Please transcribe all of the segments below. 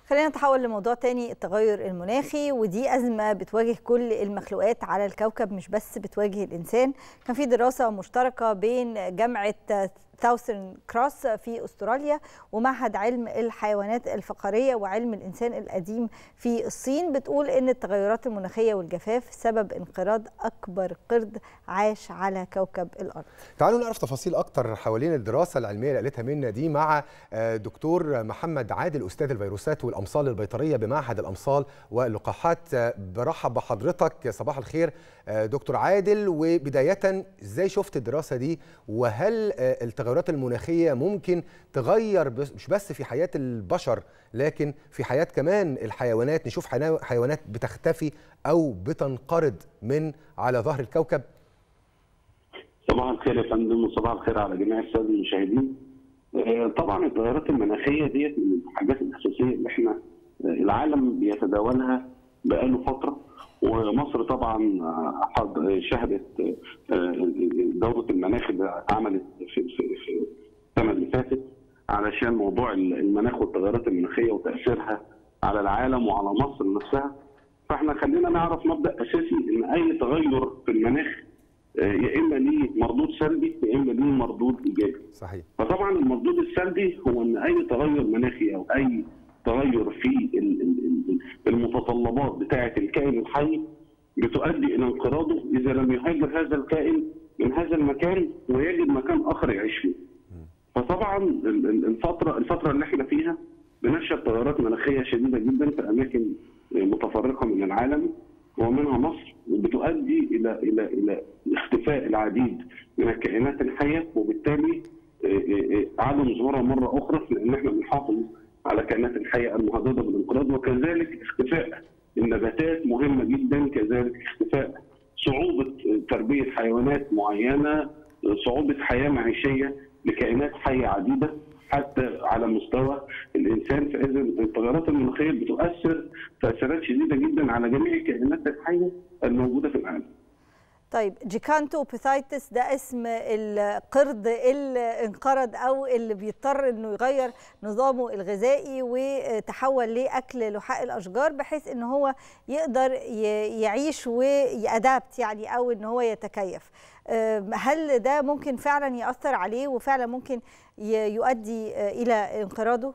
خلينا نتحول لموضوع تاني التغير المناخي ودي أزمة بتواجه كل المخلوقات على الكوكب مش بس بتواجه الإنسان كان في دراسة مشتركة بين جامعة ثاوسن كروس في استراليا ومعهد علم الحيوانات الفقاريه وعلم الانسان القديم في الصين بتقول ان التغيرات المناخيه والجفاف سبب انقراض اكبر قرد عاش على كوكب الارض. تعالوا نعرف تفاصيل اكتر حوالين الدراسه العلميه اللي قالتها منا دي مع دكتور محمد عادل استاذ الفيروسات والامصال البيطريه بمعهد الامصال واللقاحات برحب بحضرتك صباح الخير دكتور عادل وبدايه ازاي شفت الدراسه دي وهل التغيرات المناخيه ممكن تغير مش بس في حياه البشر لكن في حياه كمان الحيوانات نشوف حيوانات بتختفي او بتنقرض من على ظهر الكوكب صباح الخير يا فندم وصباح الخير على جميع الساده المشاهدين طبعا التغيرات المناخيه ديت من الحاجات الاساسيه اللي احنا العالم بيتداولها بقاله فتره ومصر طبعا شهدت دوره المناخ اللي عملت في في السنه اللي فاتت علشان موضوع المناخ والتغيرات المناخيه وتاثيرها على العالم وعلى مصر نفسها فاحنا خلينا نعرف مبدا اساسي ان اي تغير في المناخ يا اما ليه مردود سلبي يا اما ليه مردود ايجابي. صحيح. فطبعا المردود السلبي هو ان اي تغير مناخي او اي تغير في المتطلبات بتاعه الكائن الحي بتؤدي الى انقراضه اذا لم يهاجر هذا الكائن من هذا المكان ويجد مكان اخر يعيش فيه. فطبعا الفتره الفتره اللي احنا فيها بنشهد تغيرات مناخيه شديده جدا في اماكن متفرقه من العالم ومنها مصر بتؤدي الى الى الى اختفاء العديد من الكائنات الحيه وبالتالي عدم ظهورها مره اخرى لان احنا بنحافظ على الكائنات الحيه المهدده بالانقراض وكذلك اختفاء النباتات مهمه جدا كذلك اختفاء صعوبه تربيه حيوانات معينه صعوبه حياه معيشيه لكائنات حيه عديده حتى على مستوى الانسان فاذا التغيرات المناخيه بتؤثر تاثيرات شديده جدا على جميع الكائنات الحيه الموجوده في العالم. طيب جيكانتو بيثايتس ده اسم القرد اللي انقرض او اللي بيضطر انه يغير نظامه الغذائي وتحول لاكل لحاء الاشجار بحيث ان هو يقدر يعيش ويأدابت يعني او ان هو يتكيف هل ده ممكن فعلا ياثر عليه وفعلا ممكن يؤدي الى انقراضه؟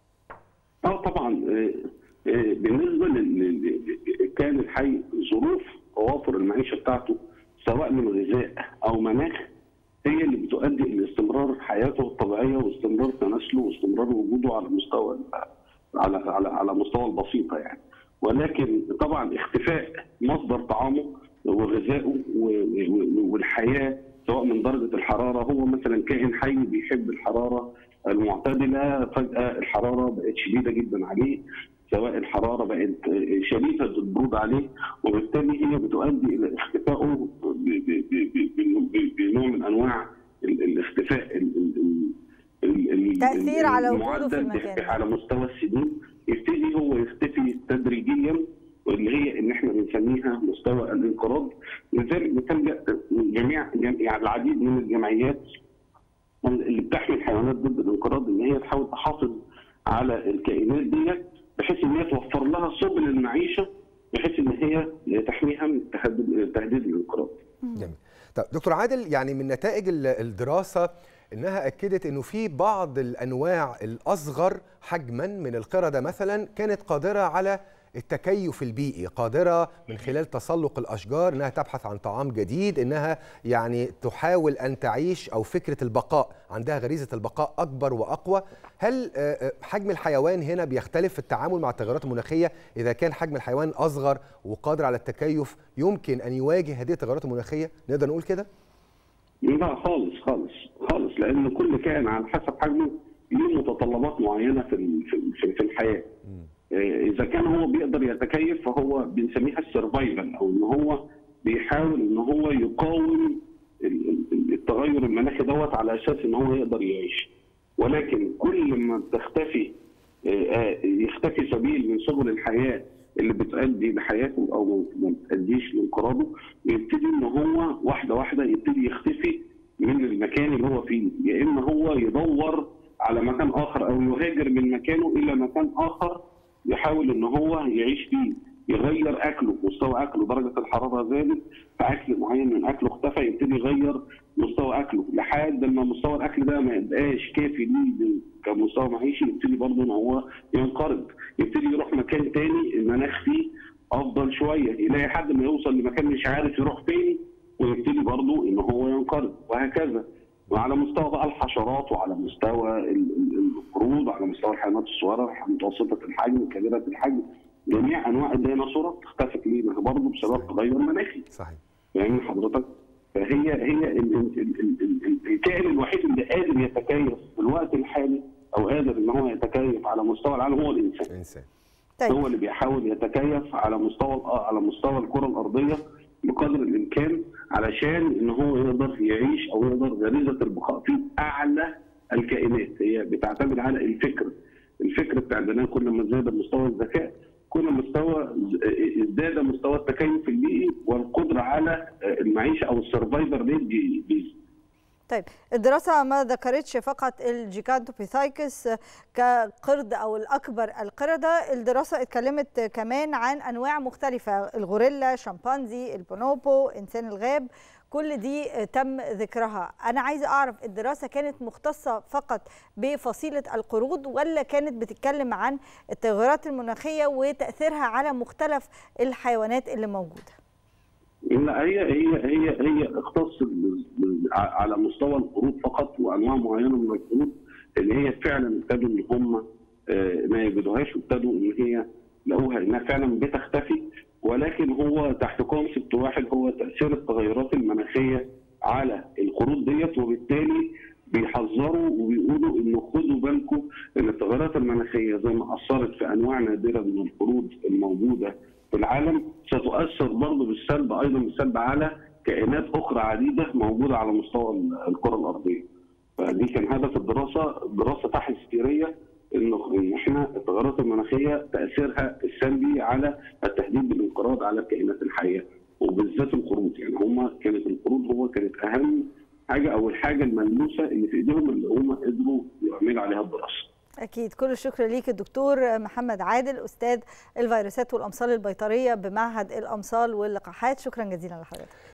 اه طبعا بالنسبه للكائن الحي ظروف توافر المعيشه بتاعته سواء من غذاء او مناخ هي اللي بتؤدي الى استمرار حياته الطبيعيه واستمرار تناسله واستمرار وجوده على مستوى على على على مستوى البسيطه يعني ولكن طبعا اختفاء مصدر طعامه وغذائه والحياه سواء من درجه الحراره هو مثلا كائن حي بيحب الحراره المعتدله فجاه الحراره بقت شديده جدا عليه سواء الحراره بقت شديده البرود عليه وبالتالي هي بتؤدي الى اختفائه بنوع من انواع الاختفاء تاثير على وجوده في المكان على مستوى السنين يبتدي هو يختفي تدريجيا واللي هي ان احنا بنسميها مستوى الانقراض لذلك بتلجا جميع يعني العديد من الجمعيات اللي بتحمي الحيوانات ضد الانقراض ان هي تحاول تحافظ على الكائنات ديت بحيث ان هي توفر لها سبل المعيشه بحيث ان هي تحميها من تهديد الانقراض. جميل. طب دكتور عادل يعني من نتائج الدراسه انها اكدت انه في بعض الانواع الاصغر حجما من القرده مثلا كانت قادره على التكيف البيئي قادرة من خلال تسلق الأشجار أنها تبحث عن طعام جديد أنها يعني تحاول أن تعيش أو فكرة البقاء عندها غريزة البقاء أكبر وأقوى هل حجم الحيوان هنا بيختلف في التعامل مع التغيرات المناخية إذا كان حجم الحيوان أصغر وقادر على التكيف يمكن أن يواجه هذه التغيرات المناخية نقدر نقول كده؟ لا خالص خالص خالص لأن كل كائن على حسب حجمه ليه متطلبات معينة في في الحياة اذا كان هو بيقدر يتكيف فهو بنسميها السرفايفل او ان هو بيحاول ان هو يقاوم التغير المناخي دوت على اساس ان هو يقدر يعيش ولكن كل ما تختفي يختفي سبيل من سبل الحياه اللي بتؤدي لحياته او ما بتؤديش لانقراضه بيبتدي ان هو واحده واحده يبتدي يختفي من المكان اللي هو فيه يا اما هو يدور على مكان اخر او يهاجر من مكانه الى مكان اخر يحاول ان هو يعيش فيه يغير اكله مستوى اكله درجه الحراره زادت فاكل معين من اكله اختفى يبتدي يغير مستوى اكله لحد ما مستوى الاكل ده ما يبقاش كافي ليه كمستوى معيشي يبتدي برضه ان هو ينقرض يبتدي يروح مكان تاني المناخ فيه افضل شويه يلاقي حد ما يوصل لمكان مش عارف يروح فين ويبتدي برضه ان هو ينقرض وهكذا وعلى مستوى بقى الحشرات وعلى مستوى ال- ال- القرود وعلى مستوى الحيوانات الصغيره متوسطه الحجم كبيره الحجم جميع انواع الديناصورات اختفت ليه؟ ما هي برضه بسبب تغير مناخي صحيح فاهمني حضرتك؟ فهي هي ال- ال- ال- ال- ال- ال- الكائن الوحيد اللي قادر يتكيف في الوقت الحالي او قادر ان هو يتكيف على مستوى العالم هو الانسان. الانسان طيب هو اللي بيحاول يتكيف على مستوى الأ- على مستوى الكره الارضيه بقدر الامكان علشان ان هو يقدر يعيش او يقدر غريزه البقاء في اعلى الكائنات هي بتعتمد على الفكر الفكر بتاع البناء كل ما زاد مستوى الذكاء كل ما مستوى ازداد مستوى التكيف البيئي والقدره على المعيشه او السرفايفر ريت بيزيد طيب الدراسة ما ذكرتش فقط الجيكانتوبيثايكس كقرد أو الأكبر القردة الدراسة اتكلمت كمان عن أنواع مختلفة الغوريلا شمبانزي البونوبو إنسان الغاب كل دي تم ذكرها أنا عايزة أعرف الدراسة كانت مختصة فقط بفصيلة القرود ولا كانت بتتكلم عن التغيرات المناخية وتأثيرها على مختلف الحيوانات اللي موجودة لا هي هي هي هي اختص على مستوى القرود فقط وانواع معينه من القرود اللي هي فعلا ابتدوا ان هم ما يجدوهاش وابتدوا ان هي لقوها انها فعلا بتختفي ولكن هو تحت كونسبت واحد هو تاثير التغيرات المناخيه على القرود ديت وبالتالي بيحذروا وبيقولوا انه خدوا بالكم ان التغيرات المناخيه زي ما اثرت في انواع نادره من القرود الموجوده في العالم ستؤثر برضه بالسلب ايضا بالسلب على كائنات اخرى عديده موجوده على مستوى الكره الارضيه. فدي كان هدف الدراسه دراسه تحذيريه انه ان احنا التغيرات المناخيه تاثيرها السلبي على التهديد بالانقراض على الكائنات الحيه وبالذات القرود يعني هم كانت القرود هو كانت اهم حاجه او الحاجه الملموسه اللي في ايديهم اللي هم قدروا يعملوا عليها الدراسه. أكيد كل الشكر ليك الدكتور محمد عادل أستاذ الفيروسات والأمصال البيطرية بمعهد الأمصال واللقاحات شكرا جزيلا لحضرتك